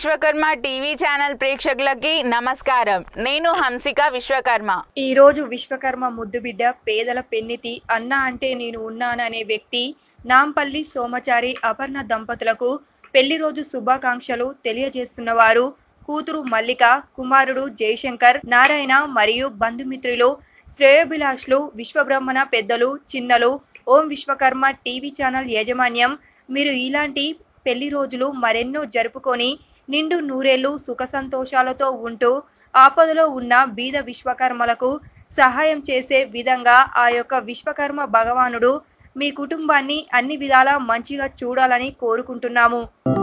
Vishwakarma TV channel ప్రేక్షకులకి నమస్కారం నేను హంసిక విశ్వకర్మ ఈరోజు విశ్వకర్మ ముద్దుబిడ్డ పేదల పెన్నితి అన్న అంటే నేను ఉన్నాననే వ్యక్తి నాంపల్లి సోమచారి అపర్ణ దంపతులకు పెళ్లి రోజు శుభాకాంక్షలు తెలియజేస్తున్నవారు కూతురు మల్లిక కుమారుడు జయశంకర్ నారాయణ మరియు బంధుమిత్రులు శ్రేయోభిలాష్లు విశ్వబ్రహ్మణ పెద్దలు చిన్నలు ఓం విశ్వకర్మ టీవీ ఛానల్ యాజమాన్యం మీరు ఇలాంటి పెళ్లి రోజులు మరెన్నో జరుపుకొని నిండు నూరేళ్లు సుఖ సంతోషాలతో ఉంటూ ఆపదలో ఉన్న బీద విశ్వకర్మలకు సహాయం చేసే విధంగా ఆ యొక్క విశ్వకర్మ భగవానుడు మీ కుటుంబాన్ని అన్ని విధాలా మంచిగా చూడాలని కోరుకుంటున్నాము